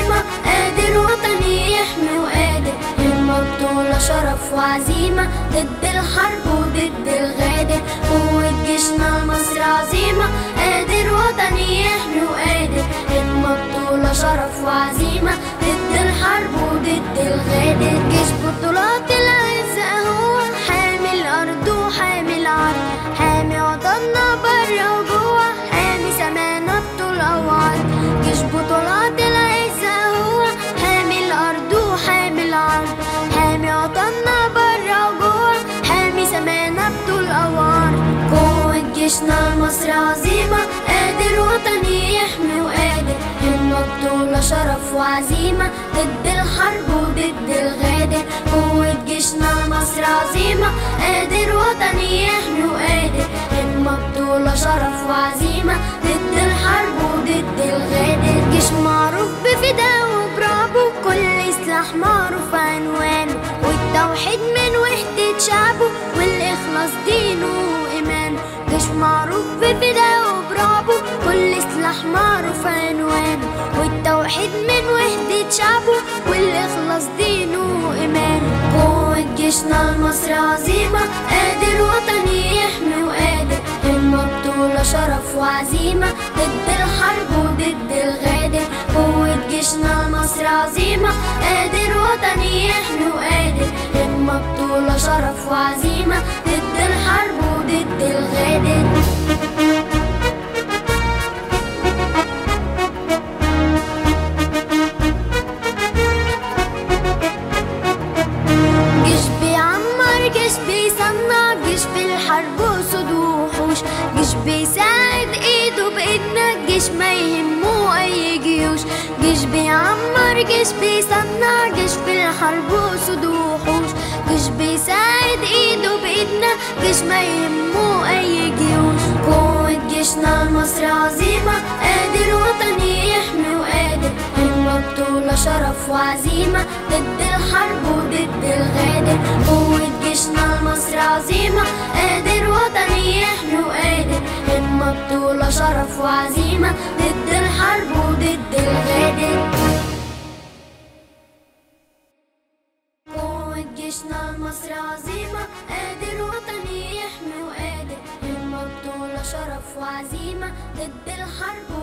عظيمة قادر وطني يحمي وقادر همة بطولة شرف وعزيمة ضد الحرب وضد الغادر قوة جيشنا المصري عظيمة قادر وطني يحمي وقادر همة بطولة شرف وعزيمة ضد الحرب وضد الغادر جيش بطولات العز هو حامي الأرض وحامي العرض حامي وطننا برا وجوه حامي سمانا بطول وعرض جيش بطولات العز هو حامي الأرض وحامي العرض حامي وطننا برا وجوه حامي سمانا بطول وعرض قوة جيشنا المصري عظيمة قادر وطني يحمي وقادر همة بطولة شرف وعزيمة ضد الحرب وضد الغادر قوة جيشنا المصري عظيمة قادر وطني يحمي وقادر همة بطولة شرف وعزيمة ضد الحرب وضد الغادر جيش معروف بفداه وبرافو كل سلاح معروف عنوانه والتوحيد من وحدة شعبه والإخلاص دينه وإيمانه جيش معروف بفداه وبرافو كل سلاح معروف عنوانه والتوحيد من وحدة شعبه والإخلاص دينه وإيمانه قوة جيشنا المصري عظيمة قادر وطني يحمي وقادر همة بطولة شرف وعزيمة ضد الحرب وضد الغادر قوة جيشنا المصري عظيمة قادر وطني يحمي وقادر همة بطولة شرف وعزيمة ضد الحرب وضد الغادر جيش بيعمر جيش بيصنع جيش في الحرب وسود وحوش جيش بيساعد ايده بايدنا جيش ما يهمه اي جيوش جيش بيعمر جيش بيصنع جيش في الحرب وسود وحوش جيش بيساعد ايده بايدنا جيش ما يهمه اي جيوش قوة جيشنا المصري عظيمة قادر وطني يحمي وقادر همة بطولة شرف وعزيمة ضد الحرب وضد الغادر قوة جيشنا المصري عظيمة قادر وطني يحمي وقادر همة بطولة شرف وعزيمة ضد الحرب وضد الغادر قوة جيشنا المصري عظيمة قادر وطني يحمي وقادر همة بطولة شرف وعزيمة ضد الحرب